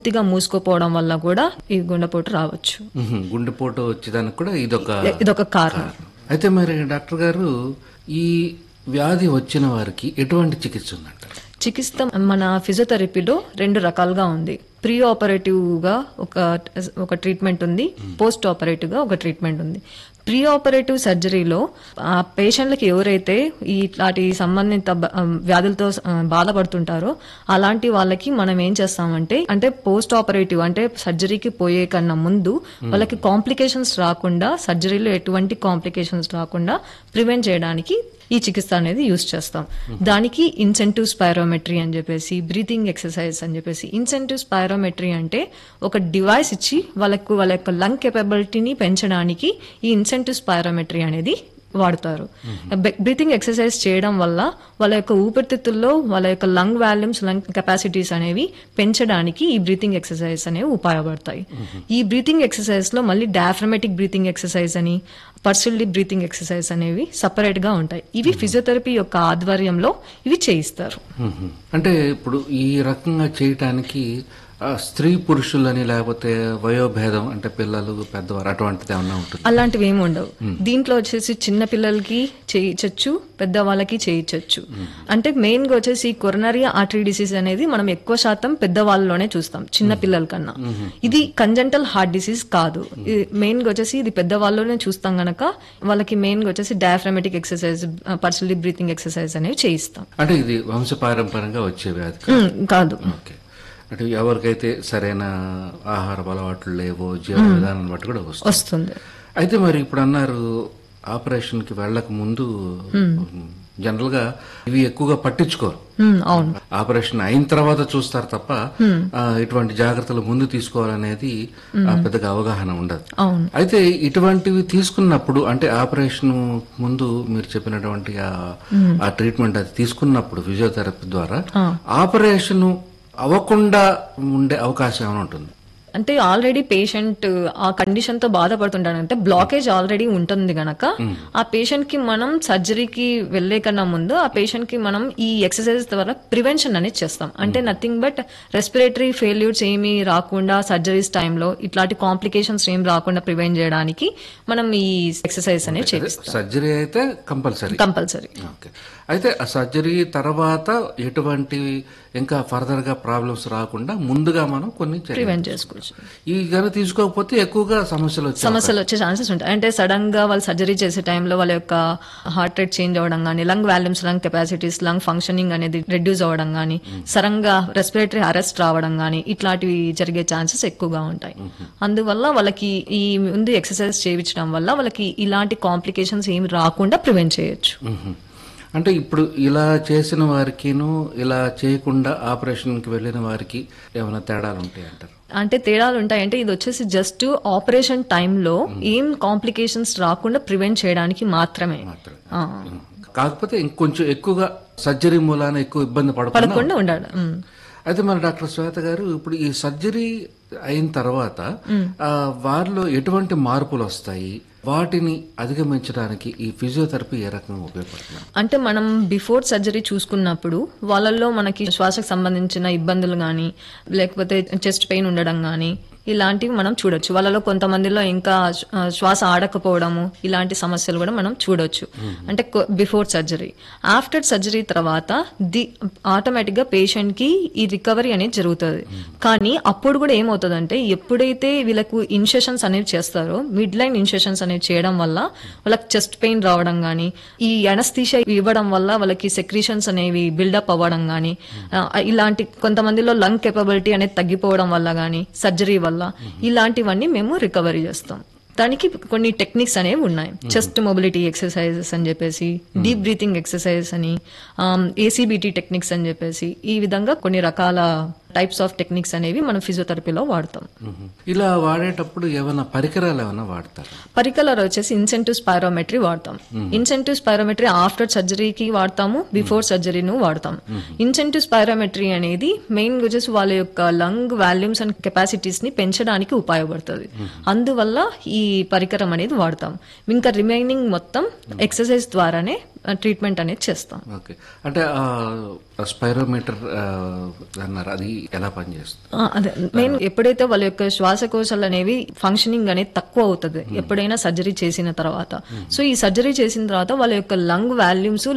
పూర్తిగా మూసుకుపోవడం వల్ల కూడా ఈ గుండెపోటు రావచ్చు మ్మ్. గుండెపోటు వచ్చేదానికి కూడా ఇదొక ఇదొక కారణం అయితే మరి డాక్టర్ గారు ఈ వ్యాధి వచ్చిన వారికి ఎటువంటి చికిత్స ఉందంటారు చికిత్స మన ఫిజియోథెరపీలో రెండు రకాలుగా ఉంది ప్రీ ఆపరేటివ్ గా ఒక ఒక ట్రీట్మెంట్ ఉంది పోస్ట్ ఆపరేటివ్ గా ఒక ట్రీట్మెంట్ ఉంది ప్రీ ఆపరేటివ్ సర్జరీలో ఆ పేషెంట్లకి ఎవరైతే ఈ ఇట్లాంటి సంబంధిత బ- ఆ, వ్యాధులతో ఆ, బాధపడుతుంటారో అలాంటి వాళ్ళకి మనం ఏం చేస్తామంటే అంటే పోస్ట్ ఆపరేటివ్ అంటే సర్జరీకి పోయే కన్నా ముందు వాళ్ళకి కాంప్లికేషన్స్ రాకుండా సర్జరీలో ఎటువంటి కాంప్లికేషన్స్ రాకుండా ప్రివెంట్ చేయడానికి ఈ చికిత్స అనేది యూస్ చేస్తాం దానికి ఇన్సెంటివ్ స్పైరోమెట్రీ అని చెప్పేసి బ్రీతింగ్ ఎక్సర్సైజ్ అని చెప్పేసి ఇన్సెంటివ్ స్పైరోమెట్రీ అంటే ఒక డివైస్ ఇచ్చి వాళ్ళకు వాళ్ళ యొక్క లంగ్ కెపబిలిటీని పెంచడానికి ఈ ఇన్సెంటివ్ స్పైరోమెట్రీ అనేది వాడతారు బ్రీతింగ్ ఎక్సర్సైజ్ చేయడం వల్ల వాళ్ళ యొక్క ఊపిరితిత్తుల్లో వాళ్ళ యొక్క లంగ్ వాల్యూమ్స్ లంగ్ కెపాసిటీస్ అనేవి పెంచడానికి ఈ బ్రీతింగ్ ఎక్సర్సైజ్ అనేవి ఉపయోగపడతాయి ఈ బ్రీతింగ్ ఎక్సర్సైజ్ లో మళ్ళీ డయాఫ్రమెటిక్ బ్రీతింగ్ ఎక్సర్సైజ్ అని పర్సుల్లి బ్రీతింగ్ ఎక్సర్సైజ్ అనేవి సపరేట్ గా ఉంటాయి ఇవి ఫిజియోథెరపీ యొక్క ఆధ్వర్యంలో ఇవి చేయిస్తారు మ్మ్. అంటే ఇప్పుడు ఈ రకంగా చేయటానికి ఆ, స్త్రీ పురుషులని లేకపోతే వయోభేదం అంటే పిల్లలు పెద్దవారు అటువంటిది ఏమన్నా ఉంటుంది అలాంటివి ఏమి ఉండవు దీంట్లో వచ్చేసి చిన్న పిల్లలకి చేయించచ్చు పెద్దవాళ్ళకి చేయించవచ్చు అంటే మెయిన్ గా వచ్చేసి కొరనరీ ఆర్టరీ డిసీజ్ అనేది మనం ఎక్కువ శాతం పెద్దవాళ్ళలోనే చూస్తాం చిన్న పిల్లల కన్నా ఇది కంజంటల్ హార్ట్ డిసీజ్ కాదు మెయిన్ గా వచ్చేసి ఇది పెద్దవాళ్ళలోనే చూస్తాం గనక వాళ్ళకి మెయిన్ గా వచ్చేసి diaphragmatic exercise personally breathing exercise అనేవి చేయిస్తాం అంటే ఇది వంశపారంపర్యంగా వచ్చే వ్యాధి ఉమ్, కాదు ఓకే అంటే ఎవరికైతే సరైన ఆహార అలవాట్లు లేవో జీవన విధానం బట్టి కూడా వస్తుంది వస్తుంది అయితే మరి ఇప్పుడు అన్నారు ఆపరేషన్ కి వెళ్ళక ముందు జనరల్ గా ఇవి ఎక్కువగా పట్టించుకోరు ఉమ్, అవును ఆపరేషన్ అయిన తర్వాత చూస్తారు తప్ప ఆ, ఇటువంటి జాగ్రత్తలు ముందు తీసుకోవాలనేది ఆ, పెద్దగా అవగాహన ఉండదు అవును అయితే ఇటువంటివి తీసుకున్నప్పుడు అంటే ఆపరేషన్ ముందు మీరు చెప్పినటువంటి ఆ ఆ ట్రీట్మెంట్ అది తీసుకున్నప్పుడు ఫిజియోథెరపీ ద్వారా ఆపరేషన్ అవ్వకుండా ఉండే అవకాశం ఏమైనా ఉంటుంది అంటే ఆల్రెడీ పేషెంట్ ఆ కండిషన్ తో బాధపడుతుంటాడు అంటే బ్లాకేజ్ ఆల్రెడీ ఉంటుంది గనక ఆ పేషెంట్ కి మనం సర్జరీకి వెళ్లే కన్నా ముందు ఆ పేషెంట్ కి మనం ఈ ఎక్సర్సైజ్ ద్వారా ప్రివెన్షన్ అనేది చేస్తాం అంటే నథింగ్ బట్ రెస్పిరేటరీ ఫెయిల్యూర్స్ ఏమీ రాకుండా సర్జరీస్ టైంలో ఇట్లాంటి కాంప్లికేషన్స్ ఏం రాకుండా ప్రివెంట్ చేయడానికి మనం ఈ ఎక్సర్సైజ్ అనేది చేపిస్తాం సర్జరీ అయితే కంపల్సరీ కంపల్సరీ ఓకే అయితే ఆ సర్జరీ తర్వాత ఎటువంటి ఇంకా ఫర్దర్ గా ప్రాబ్లమ్స్ రాకుండా ముందుగా మనం కొన్ని చర్యలు ప్రివెంట్ చేసుకోవచ్చు ఈ కనుక తీసుకోకపోతే ఎక్కువగా సమస్యలు వచ్చే సమస్యలు వచ్చే ఛాన్సెస్ ఉంటాయి అంటే సడన్ గా వాళ్ళు సర్జరీ చేసే టైంలో వాళ్ళ యొక్క హార్ట్ రేట్ చేంజ్ అవ్వడం కానీ lung volumes lung capacities lung functioning అనేది రెడ్యూస్ అవ్వడం కానీ సడన్ గా రెస్పిరేటరీ అరెస్ట్ రావడం కానీ ఇట్లాంటివి జరిగే ఛాన్సెస్ ఎక్కువగా ఉంటాయి అందువల్ల వాళ్ళకి ఈ ముందు ఎక్సర్సైజ్ చేయించడం వల్ల వాళ్ళకి ఇలాంటి కాంప్లికేషన్స్ ఏమి రాకుండా ప్రివెంట్ చేయొచ్చు మ్మ్. అంటే ఇప్పుడు ఇలా చేసిన వారికిను ఇలా చేయకుండా ఆపరేషన్ కి వెళ్ళిన వారికి ఏమైనా తేడాలు ఉంటాయి అంటారు అంటే తేడాలు ఉంటాయంటే ఇది వచ్చేసి జస్ట్ ఆపరేషన్ టైంలో ఏం కాంప్లికేషన్స్ రాకుండా ప్రివెంట్ చేయడానికి మాత్రమే మాత్రమే. ఆ. కాకపోతే ఇంకొంచెం ఎక్కువగా సర్జరీ మూలాన ఎక్కువ ఇబ్బంది పడకుండా పడకుండా ఉండాలి ఉమ్. అయితే మన డాక్టర్ శ్వేత గారు ఇప్పుడు ఈ సర్జరీ అయిన తర్వాత ఆ, వారిలో ఎటువంటి మార్పులు వస్తాయి వాటిని అధిగమించడానికి ఈ ఫిజియోథెరపీ ఏ రకంగా ఉపయోగపడుతుంది అంటే మనం బిఫోర్ సర్జరీ చూసుకున్నప్పుడు వాళ్ళల్లో మనకి శ్వాసకు సంబంధించిన ఇబ్బందులు కానీ లేకపోతే చెస్ట్ పెయిన్ ఉండడం కానీ ఇలాంటివి మనం చూడొచ్చు వాళ్ళలో కొంతమందిలో ఇంకా ఆ, శ్వాస ఆడకపోవడము ఇలాంటి సమస్యలు కూడా మనం చూడొచ్చు అంటే బిఫోర్ సర్జరీ ఆఫ్టర్ సర్జరీ తర్వాత ది ఆటోమేటిక్ గా పేషెంట్ కి ఈ రికవరీ అనేది జరుగుతుంది కానీ అప్పుడు కూడా ఏమవుతుందంటే ఎప్పుడైతే వీళ్ళకు ఇన్సెషన్స్ అనేవి చేస్తారో మిడ్ లైన్ ఇన్సెషన్స్ అనేవి చేయడం వల్ల వాళ్ళకి చెస్ట్ పెయిన్ రావడం కానీ ఈ ఎనస్థీషియా ఇవ్వడం వల్ల వాళ్ళకి సెక్రీషన్స్ అనేవి బిల్డప్ అవ్వడం కానీ ఇలాంటి కొంతమందిలో లంగ్ కెపబిలిటీ అనేది తగ్గిపోవడం వల్ల కానీ సర్జరీ వల్ల ఇలాంటివన్నీ మేము రికవరీ చేస్తాం దానికి కొన్ని టెక్నిక్స్ అనేవి ఉన్నాయి చెస్ట్ మొబిలిటీ ఎక్సర్సైజెస్ అని చెప్పేసి డీప్ బ్రీతింగ్ ఎక్సర్సైజెస్ అని ఏసీబీటీ టెక్నిక్స్ అని చెప్పేసి ఈ విధంగా కొన్ని రకాల టైప్స్ ఆఫ్ టెక్నిక్స్ అనేవి మనం ఫిజియోథెరపీలో వాడతాం మ్మ్. ఇలా వాడేటప్పుడు ఏమైనా పరికరాలు ఏమైనా వాడతారు పరికరాలు వచ్చేసి ఇన్సెంటివ్ స్పైరోమెట్రీ వాడతాం ఇన్సెంటివ్ స్పైరోమెట్రీ ఆఫ్టర్ సర్జరీకి వాడతాము బిఫోర్ సర్జరీను వాడతాం ఇన్సెంటివ్ స్పైరోమెట్రీ అనేది మెయిన్ వచ్చేసి వాళ్ళ యొక్క లంగ్ వాల్యూమ్స్ అండ్ కెపాసిటీస్ ని పెంచడానికి ఉపయోగపడుతుంది అందువల్ల ఈ పరికరం అనేది వాడతాం ఇంకా రిమైనింగ్ మొత్తం ఎక్సర్సైజ్ ద్వారానే ట్రీట్మెంట్ అనేది చేస్తాం ఓకే అంటే స్పైరోమీటర్ అన్నారు అది ఎలా పనిచేస్తుంది ఆ, అదే మెయిన్ ఎప్పుడైతే వాళ్ళ యొక్క శ్వాసకోశాలు అనేవి ఫంక్షనింగ్ అనేది తక్కువ అవుతుంది ఎప్పుడైనా సర్జరీ చేసిన తర్వాత సో ఈ సర్జరీ చేసిన తర్వాత వాళ్ళ యొక్క లంగ్ వాల్యూమ్స్